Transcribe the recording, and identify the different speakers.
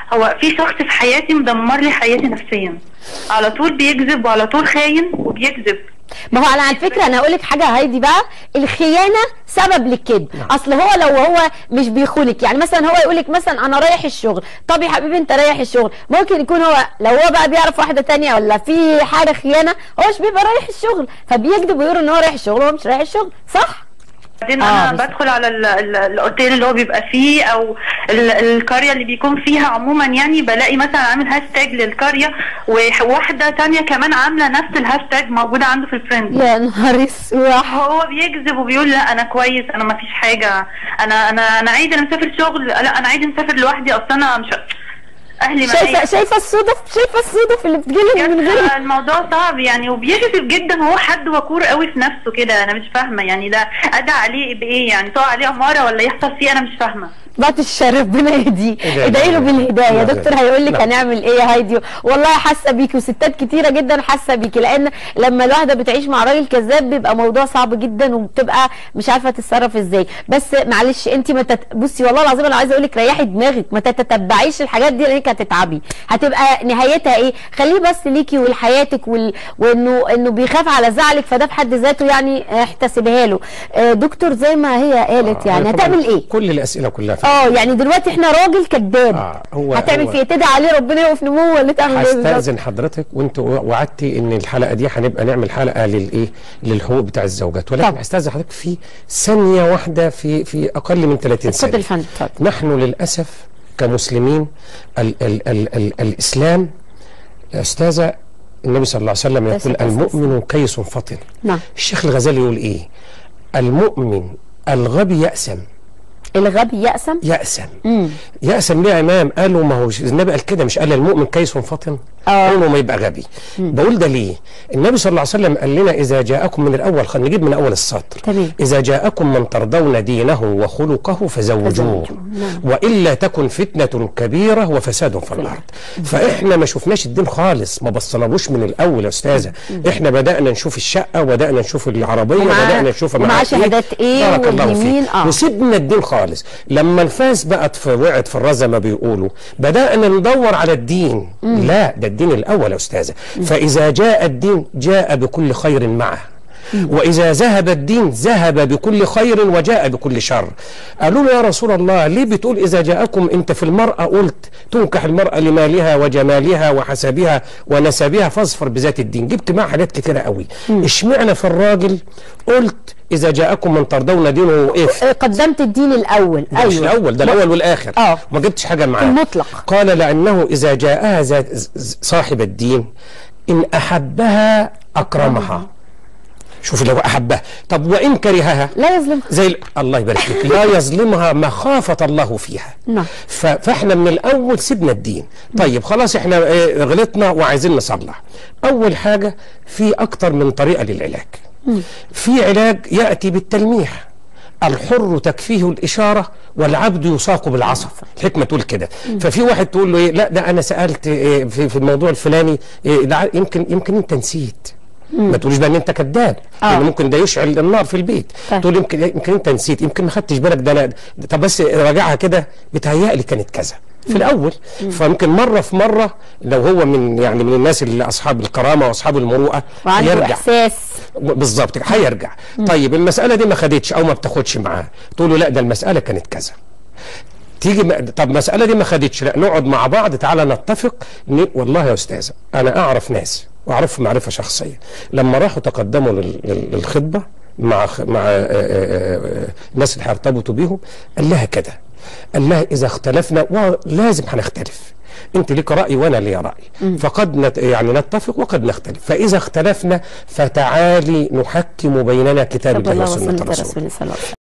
Speaker 1: هو في شخص في حياتي مدمر لي حياتي نفسيا على طول بيكذب وعلى طول خاين وبيكذب
Speaker 2: ما هو على على فكره انا اقول لك حاجه هايدي بقى الخيانه سبب للكذب اصل هو لو هو مش بيخونك يعني مثلا هو يقول لك مثلا انا رايح الشغل طب يا حبيبي انت رايح الشغل ممكن يكون هو لو هو بقى بيعرف واحده تانية ولا في حاجه خيانه هو مش بيبقى رايح الشغل فبيكذب ويقول ان هو رايح الشغل وهو مش رايح الشغل صح
Speaker 1: بعدين
Speaker 2: آه،
Speaker 1: انا
Speaker 2: بس-
Speaker 1: بدخل على ال- ال- الاوتيل اللي هو بيبقى فيه او ال- القريه اللي بيكون فيها عموما يعني بلاقي مثلا عامل هاشتاج للقريه وواحده تانية كمان عامله نفس الهاشتاج موجوده عنده في الفريند
Speaker 2: يا نهار اسود
Speaker 1: هو بيكذب وبيقول لا انا كويس انا ما فيش حاجه انا انا انا عادي انا مسافر شغل لا انا عادي مسافر لوحدي اصل انا مش اهلي
Speaker 2: شايفه
Speaker 1: معايا
Speaker 2: شايفه الصدف شايفه الصدف اللي بتجيلك من غير
Speaker 1: بجد الموضوع صعب يعني وبيكذب جدا هو حد وقور قوي في نفسه كده انا مش فاهمه يعني ده ادعى عليه بايه يعني تقع عليه اماره ولا يحصل فيه انا مش فاهمه
Speaker 2: بعد الشر ربنا يهديه
Speaker 3: إيه
Speaker 2: ادعي له
Speaker 3: ده؟
Speaker 2: بالهدايه
Speaker 3: لا، لا.
Speaker 2: دكتور هيقول لك
Speaker 3: لا.
Speaker 2: هنعمل ايه يا هايدي والله حاسه بيكي وستات كتيره جدا حاسه بيكي لان لما الواحده بتعيش مع راجل كذاب بيبقى موضوع صعب جدا وبتبقى مش عارفه تتصرف ازاي بس معلش انت ما تت... بصي والله العظيم انا عايزه اقول لك ريحي دماغك ما تتتبعيش الحاجات دي لانك هتتعبي هتبقى نهايتها ايه خليه بس ليكي ولحياتك وال... وانه انه بيخاف على زعلك فده في حد ذاته يعني احتسبها له آه، دكتور زي ما هي قالت يعني
Speaker 3: أنا طبعاً
Speaker 2: هتعمل ايه
Speaker 3: كل الاسئله كلها في
Speaker 2: اه يعني دلوقتي احنا راجل كذاب
Speaker 3: آه، هو-
Speaker 2: هتعمل
Speaker 3: هو-
Speaker 2: فيه تدعي عليه ربنا يقف نموه ولا تعمل ايه بالظبط
Speaker 3: هستأذن حضرتك وانت وعدتي ان الحلقه دي هنبقى نعمل حلقه للايه للحقوق بتاع الزوجات ولكن
Speaker 2: طبعا.
Speaker 3: هستأذن حضرتك في ثانيه واحده في في اقل من 30
Speaker 2: اتفضل
Speaker 3: ثانيه
Speaker 2: يا فندم اتفضل
Speaker 3: نحن للاسف كمسلمين ال ال ال ال الاسلام يا استاذه النبي صلى الله عليه وسلم
Speaker 2: ده
Speaker 3: يقول
Speaker 2: ست أساس.
Speaker 3: المؤمن كيس فطن
Speaker 2: نعم
Speaker 3: الشيخ الغزالي يقول ايه المؤمن الغبي يأسم
Speaker 2: الغبي يأسم
Speaker 3: يأسم
Speaker 2: امم
Speaker 3: يأسم ليه يا امام قالوا ما هو النبي قال كده مش قال المؤمن كيس فطن
Speaker 2: آه.
Speaker 3: قالوا ما يبقى غبي بقول ده ليه النبي صلى الله عليه وسلم قال لنا اذا جاءكم من الاول خلينا نجيب من اول السطر
Speaker 2: تمام.
Speaker 3: اذا جاءكم من ترضون دينه وخلقه فزوجوه
Speaker 2: فزوجوه. نعم.
Speaker 3: والا تكن فتنه كبيره وفساد في الارض فاحنا ما شفناش الدين خالص ما بصناهوش من الاول يا استاذه احنا بدانا نشوف الشقه وبدانا نشوف العربيه
Speaker 2: ومعاه-
Speaker 3: وبدانا نشوف
Speaker 2: ومعاه
Speaker 3: معاه
Speaker 2: شهادات إيه
Speaker 3: بارك الله
Speaker 2: واليمين،
Speaker 3: فيك
Speaker 2: آه.
Speaker 3: وسيبنا الدين خالص لما الفاس بقت في وقعت في الرزه ما بيقولوا بدانا ندور على الدين لا ده الدين الاول يا استاذه فاذا جاء الدين جاء بكل خير معه وإذا ذهب الدين ذهب بكل خير وجاء بكل شر قالوا له يا رسول الله ليه بتقول إذا جاءكم أنت في المرأة قلت تنكح المرأة لمالها وجمالها وحسبها ونسبها فاظفر بذات الدين جبت معها حاجات كتيرة قوي اشمعنى في الراجل قلت إذا جاءكم من ترضون دينه وإف
Speaker 2: آه، قدمت الدين الاول
Speaker 3: ده مش الاول ده الاول والاخر
Speaker 2: آه.
Speaker 3: ما جبتش حاجه معاه
Speaker 2: المطلق.
Speaker 3: قال لانه اذا جاءها ذات- ز- ز- صاحب الدين ان احبها اكرمها شوف لو احبها طب وان كرهها
Speaker 2: لا يظلم
Speaker 3: زي ال- الله يبارك فيك لا يظلمها مخافه الله فيها
Speaker 2: نعم.
Speaker 3: ف- فاحنا من الاول سيبنا الدين طيب خلاص احنا آه، غلطنا وعايزين نصلح اول حاجه في اكتر من طريقه للعلاج في علاج ياتي بالتلميح الحر تكفيه الإشارة والعبد يساق بالعصا الحكمة تقول كده ففي واحد تقول له إيه لا ده أنا سألت إيه في, في الموضوع الفلاني إيه لا يمكن يمكن أنت نسيت ما تقوليش بقى ان انت كذاب
Speaker 2: آه.
Speaker 3: لان ممكن ده يشعل النار في البيت
Speaker 2: طيب.
Speaker 3: تقول يمكن يمكن انت نسيت يمكن ما خدتش بالك ده انا طب بس راجعها كده بتهيألي كانت كذا في الاول فيمكن مره في مره لو هو من يعني من الناس اللي اصحاب الكرامه واصحاب المروءه
Speaker 2: وعنده
Speaker 3: يرجع
Speaker 2: احساس
Speaker 3: بالظبط كده، هيرجع طيب المساله دي ما خدتش او ما بتاخدش معاه تقول له لا ده المساله كانت كذا تيجي م... طب المساله دي ما خدتش لا نقعد مع بعض تعالى نتفق ن... والله يا استاذه انا اعرف ناس واعرفهم معرفه شخصيه لما راحوا تقدموا لل... لل- للخطبه مع خ... مع آه، آه، آه، الناس اللي هيرتبطوا بيهم قال لها كده قال لها اذا اختلفنا ولازم هنختلف انت ليك راي وانا لي راي فقد نت... يعني نتفق وقد نختلف فاذا اختلفنا فتعالي نحكم بيننا كتاب
Speaker 2: طب
Speaker 3: الله
Speaker 2: الله
Speaker 3: وسنه
Speaker 2: وسنة
Speaker 3: الرسول
Speaker 2: رسول صلى الله عليه وسلم